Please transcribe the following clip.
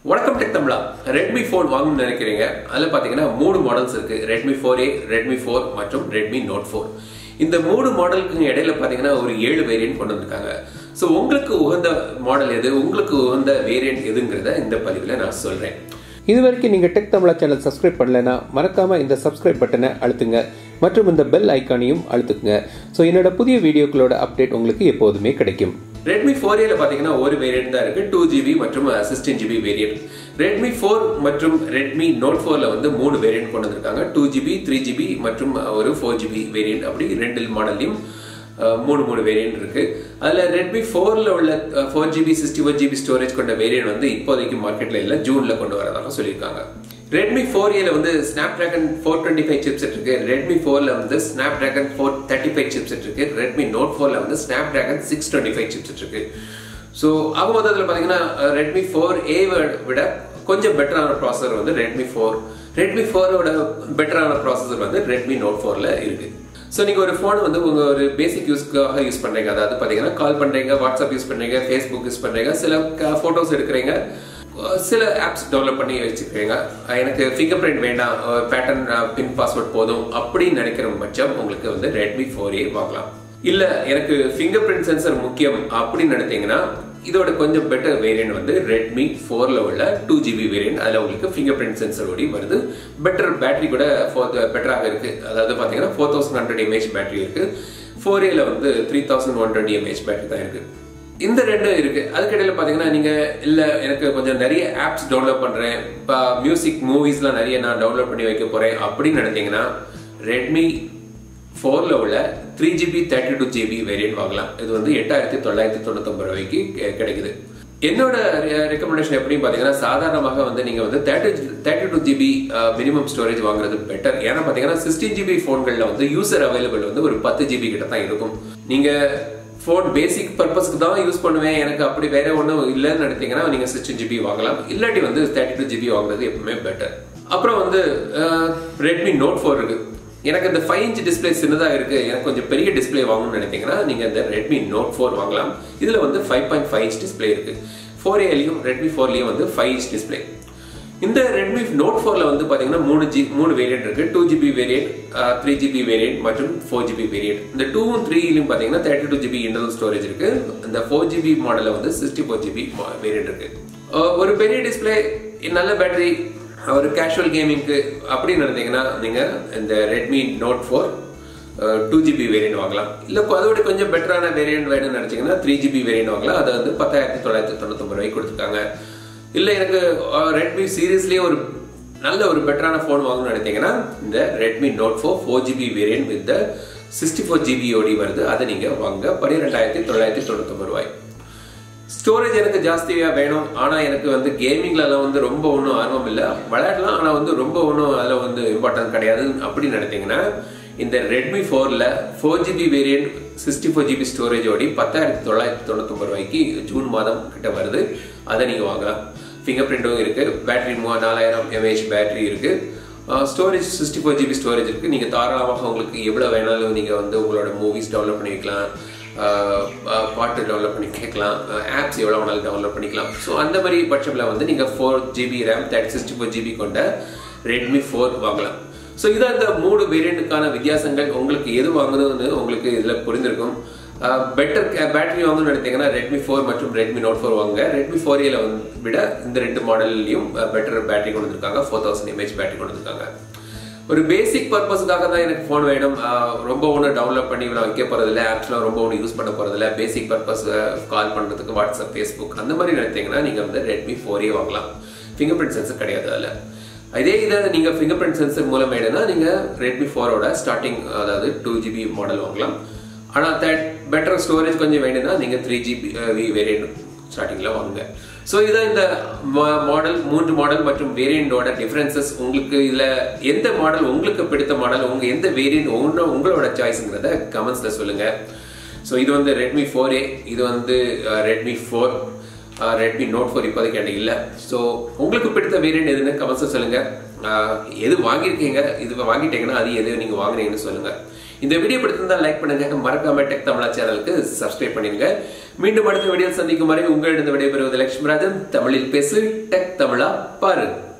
வணக்கம் டெக் தமிழா Redmi phone வாங்கணும்னு நினைக்கிறீங்க அதில் பார்த்தீங்கன்னா மூணு மாடல்ஸ் இருக்கு Redmi four A Redmi four மற்றும் ரெட்மி நோட் ஃபோர் இந்த மூணு மாடலுக்கு இடையில பார்த்தீங்கன்னா ஒரு ஏழு வேரியன்ட் கொண்டு வந்திருக்காங்க ஸோ உங்களுக்கு உகந்த மாடல் எது உங்களுக்கு உகந்த வேரியன்ட் எதுங்கிறத இந்த பதிவில் நான் சொல்றேன் இது வரைக்கும் நீங்கள் டெக் தமிழா சேனல் சப்ஸ்கிரைப் பண்ணலைன்னா மறக்காமல் இந்த சப்ஸ்கிரைப் பட்டனை அழுத்துங்க மற்றும் இந்த பெல் ஐக்கானையும் அழுத்துக்குங்க ஸோ என்னோட புதிய வீடியோக்களோட அப்டேட் உங்களுக்கு எப்போதுமே கிடைக்கும் ரெட்மி ஃபோர் ஏல பார்த்தீங்கன்னா ஒரு வேரியன்ட் தான் இருக்கு டூ ஜிபி மற்றும் sixteen GB variant Redmi four மற்றும் ரெட்மி நோட் ஃபோர்ல வந்து மூணு வேரியன்ட் கொண்டு வந்திருக்காங்க டூ ஜிபி த்ரீ ஜிபி மற்றும் ஒரு ஃபோர் ஜிபி வேரியன்ட் அப்படி ரெண்டு மாடல்லையும் மூணு மூணு வேரியன்ட் இருக்கு அதுல ரெட்மி ஃபோர்ல உள்ள four GB sixty one GB storage கொண்ட வேரியன்ட் வந்து இப்போதைக்கு மார்க்கெட்ல இல்ல ஜூன்ல கொண்டு வரதாக சொல்லியிருக்காங்க ரெட்மி ஃபோர் ஏல வந்து snapdragon four twenty five chipset இருக்கு ரெட்மி ஃபோர்ல வந்து snapdragon four thirty five chipset இருக்கு ரெட்மி நோட் ஃபோர்ல வந்து snapdragon six twenty five chipset இருக்கு ஸோ ஆக மொத்தத்தில் பார்த்தீங்கன்னா ரெட்மி ஃபோர் ஏ விட கொஞ்சம் பெட்டரான ப்ராசஸர் வந்து ரெட்மி ஃபோர் ரெட்மி ஃபோரோட பெட்டரான ப்ராசஸர் வந்து ரெட்மி நோட் ஃபோரில் இருக்கு ஸோ நீங்கள் ஒரு ஃபோன் வந்து உங்கள் ஒரு பேசிக் யூஸ்க்காக யூஸ் பண்ணுறீங்க அதாவது பார்த்தீங்கன்னா கால் பண்ணுறீங்க வாட்ஸ்அப் யூஸ் பண்ணுறீங்க ஃபேஸ்புக் யூஸ் பண்ணுறீங்க சில ஃபோட்டோஸ் எடுக்கிறீங்க சில ஆப்ஸ் டெவலப் பண்ணி வச்சுக்கிறீங்க எனக்கு ஃபிங்கர் பிரிண்ட் வேண்டாம் பேட்டர்ன் பின் பாஸ்வேர்ட் போதும் அப்படின்னு நினைக்கிற பட்சம் உங்களுக்கு வந்து ரெட்மி ஃபோர் ஏ வாங்கலாம் இல்ல எனக்கு ஃபிங்கர் பிரிண்ட் சென்சர் முக்கியம் அப்படின்னு நினைத்தீங்கன்னா இதோட கொஞ்சம் பெட்டர் வேரியன்ட் வந்து ரெட்மி ஃபோர்ல உள்ள டூ ஜிபி வேரியன்ட் அதில் உங்களுக்கு ஃபிங்கர் பிரிண்ட் சென்சரோடி வருது பெட்டர் பேட்டரி கூட பெட்டராக இருக்கு அதாவது பார்த்தீங்கன்னா four thousand hundred mAh battery இருக்கு ஃபோர் ஏல வந்து three thousand one twenty mAh battery தான் இருக்கு இந்த ரெண்டும் இருக்கு அதுக்கிடையில பாத்தீங்கன்னா நீங்க இல்ல எனக்கு கொஞ்சம் நிறைய ஆப்ஸ் டவுன்லோட் பண்றேன் இப்போ மியூசிக் மூவிஸ்லாம் நிறைய நான் டவுன்லோட் பண்ணி வைக்க போறேன் அப்படின்னு நினைத்தீங்கன்னா ரெட்மி ஃபோர்ல உள்ள three GB thirty two GB variant வாங்கலாம் இது வந்து எட்டாயிரத்தி தொள்ளாயிரத்தி தொண்ணூத்தொம்பது ரூபாய்க்கு கிடைக்குது என்னோட ரெக்கமெண்டேஷன் எப்படின்னு பார்த்தீங்கன்னா சாதாரணமாக வந்து நீங்கள் வந்து thirty thirty two GB minimum storage வாங்குறது பெட்டர் ஏன்னா பார்த்தீங்கன்னா சிக்ஸ்டீன் ஜிபி ஃபோன்களில் வந்து யூசர் அவைலபிள் வந்து ஒரு பத்து ஜிபி கிட்ட தான் இருக்கும் நீங்கள் ஃபோன் பேசிக் பர்பஸ்க்கு தான் யூஸ் பண்ணுவேன் எனக்கு அப்படி வேற ஒன்றும் இல்லைன்னு நினைத்தீங்கன்னா நீங்கள் சிக்ஸ்டீன் ஜிபி வாங்கலாம் இல்லாட்டி வந்து தேர்ட்டி டூ ஜிபி வாங்குறது எப்பவுமே பெட்டர் அப்புறம் வந்து ரெட்மி நோட் ஃபோர் இருக்கு எனக்கு இந்த ஃபைவ் இன்ச் டிஸ்பிளே சின்னதாக இருக்கு எனக்கு கொஞ்சம் பெரிய டிஸ்பிளே வாங்கணும்னு நினைத்தீங்கன்னா நீங்கள் இந்த ரெட்மி நோட் ஃபோர் வாங்கலாம் இதில் வந்து five point five inch display இருக்கு ஃபோர் ஏலையும் ரெட்மி ஃபோர்லேயும் வந்து ஃபைவ் இன்ச் டிஸ்பிளே இந்த ரெட்மி நோட் ஃபோரில் வந்து பார்த்தீங்கன்னா மூணு ஜி மூணு வேரியன்ட் இருக்கு two GB variant three GB variant மற்றும் ஃபோர் ஜிபி வேரியன்ட் இந்த டூவும் த்ரீலையும் பார்த்தீங்கன்னா thirty two GB internal storage இருக்கு இந்த ஃபோர் ஜிபி மாடலில் வந்து சிக்ஸ்டி ஃபோர் ஜிபி வேரியன்ட் இருக்கு ஒரு பெரிய டிஸ்பிளே நல்ல பேட்டரி ஒரு கேஷுவல் கேமிங்க்கு அப்படின்னு நினைத்தீங்கன்னா நீங்கள் இந்த Redmi note four two GB variant வாங்கலாம் இல்லை அதோட கொஞ்சம் பெட்டரான வேரியன்ட் வேணும்னு நினச்சிங்கன்னா த்ரீ ஜிபி வேரியன்ட் வாங்கலாம் அதை வந்து பத்தாயிரத்தி தொள்ளாயிரத்தி தொண்ணூத்தொம்பது ரூபாய்க்கு கொடுத்துருக்காங்க இல்லை எனக்கு ரெட்மி சீரீஸ்லேயே ஒரு நல்ல ஒரு பெட்டரான ஃபோன் வாங்கணும்னு நினைத்தீங்கன்னா இந்த Redmi note four four GB variant with sixty four ஜிபியோடி வருது அதை நீங்கள் வாங்க பன்னிரெண்டாயிரத்தி தொள்ளாயிரத்தி தொண்ணூத்தொம்பது ரூபாய் ஸ்டோரேஜ் எனக்கு ஜாஸ்தியாக வேணும் ஆனால் எனக்கு வந்து கேமிங்லலாம் வந்து ரொம்ப ஒன்றும் ஆர்வம் இல்லை விளையாடலாம் ஆனால் வந்து ரொம்ப ஒன்றும் அதில் வந்து இம்பார்ட்டன்ட் கிடையாது அப்படின்னு நினைத்தீங்கன்னா இந்த ரெட்மி ஃபோரில் four GB variant sixty four GB ஸ்டோரேஜோடி பத்தாயிரத்தி தொள்ளாயிரத்தி தொண்ணூத்தொம்பது ரூபாய்க்கு ஜூன் மாதம் கிட்ட வருது அதை நீங்கள் வாங்கலாம் ஃபிங்கர் பிரிண்ட்டும் இருக்குது பேட்டரி மூவா நாலாயிரம் எம்ஏஹெச் பேட்டரி இருக்குது storage sixty four GB storage இருக்குது நீங்கள் தாராளமாக உங்களுக்கு எவ்வளோ வேணாலும் நீங்கள் வந்து உங்களோட மூவிஸ் டெவலப் பண்ணி வைக்கலாம் பாட்டு டெவலப் பண்ணி கேட்கலாம் ஆப்ஸ் எவ்வளோ வேணாலும் டெவலப் பண்ணிக்கலாம் ஸோ அந்த மாதிரி பட்சத்தில் வந்து நீங்கள் four GB RAM thirty sixty four GB கொண்ட ரெட்மி ஃபோர் வாங்கலாம் ஸோ இதான் இந்த மூணு வேரியண்ட்டுக்கான வித்தியாசங்கள் உங்களுக்கு எது வாங்குதுன்னு உங்களுக்கு இதில் புரிந்திருக்கும் பெட்டர் பேட்டரி வாங்கணும்னு நினைத்தீங்கன்னா ரெட்மி ஃபோர் மற்றும் ரெட்மி நோட் ஃபோர் வாங்க ரெட்மி ஃபோர் ஏல விட இந்த ரெண்டு மாடல்லையும் பெட்டர் பேட்டரி கொண்டு வந்திருக்காங்க ஃபோர் தௌசண்ட் எம்ஏஹெச் பேட்டரி கொண்டு வந்திருக்காங்க ஒரு பேசிக் பர்பஸ்க்காக தான் எனக்கு ஃபோன் வேணும் ரொம்ப ஒன்றும் டவுன்லோட் பண்ணி நான் வைக்க போகிறதில்ல ஆப்ஸ்லாம் ரொம்ப ஒன்றும் யூஸ் பண்ண போகிறதில்ல பேசிக் பர்பஸ் கால் பண்ணுறதுக்கு வாட்ஸ்அப் ஃபேஸ்புக் அந்த மாதிரி நினைத்தீங்கன்னா நீங்கள் வந்து ரெட்மி ஃபோரே வாங்கலாம் ஃபிங்கர் பிரிண்ட் சென்சர் கிடையாது அதில் இதே இதை நீங்கள் ஃபிங்கர் பிரிண்ட் சென்சர் மூலம் வேணும்னா நீங்கள் ரெட்மி ஃபோரோட ஸ்டார்டிங் அதாவது டூ ஜிபி மாடல் வாங்கலாம் ஆனால் தட் பெட்டர் ஸ்டோரேஜ் கொஞ்சம் வேணும்னா நீங்கள் த்ரீ ஜிபி வி வேரியன்ட் ஸ்டார்டிங்கில் வாங்குங்க ஸோ இதான் இந்த மாடல் மூன்று மாடல் மற்றும் வேரியண்டோட டிஃப்ரென்சஸ் உங்களுக்கு இதில் எந்த மாடல் உங்களுக்கு பிடித்த மாடல் உங்கள் எந்த வேரியண்ட் ஒன்று உங்களோட சாய்ஸுங்கிறத கமெண்ட்ஸில் சொல்லுங்கள் ஸோ இது வந்து ரெட்மி ஃபோர் ஏ இது வந்து Redmi four Redmi note four இப்போதைக்கு என்கிட்ட இல்லை ஸோ உங்களுக்கு பிடித்த வேரியண்ட் எதுன்னு கமெண்ட்ஸில் சொல்லுங்கள் எது வாங்கியிருக்கீங்க இது வாங்கிட்டீங்கன்னா அது எது நீங்கள் வாங்குறீங்கன்னு சொல்லுங்கள் இந்த வீடியோ பிடிச்சிருந்தா லைக் பண்ணுங்க மறக்காம டெக் தமிழா சேனலுக்கு சப்ஸ்கிரைப் பண்ணிருங்க மீண்டும் அடுத்த வீடியோ சந்திக்கும் வரை உங்களிடம் விடைபெறுவது லட்சுமிராஜன் தமிழில் பேசு டெக் தமிழா பாரு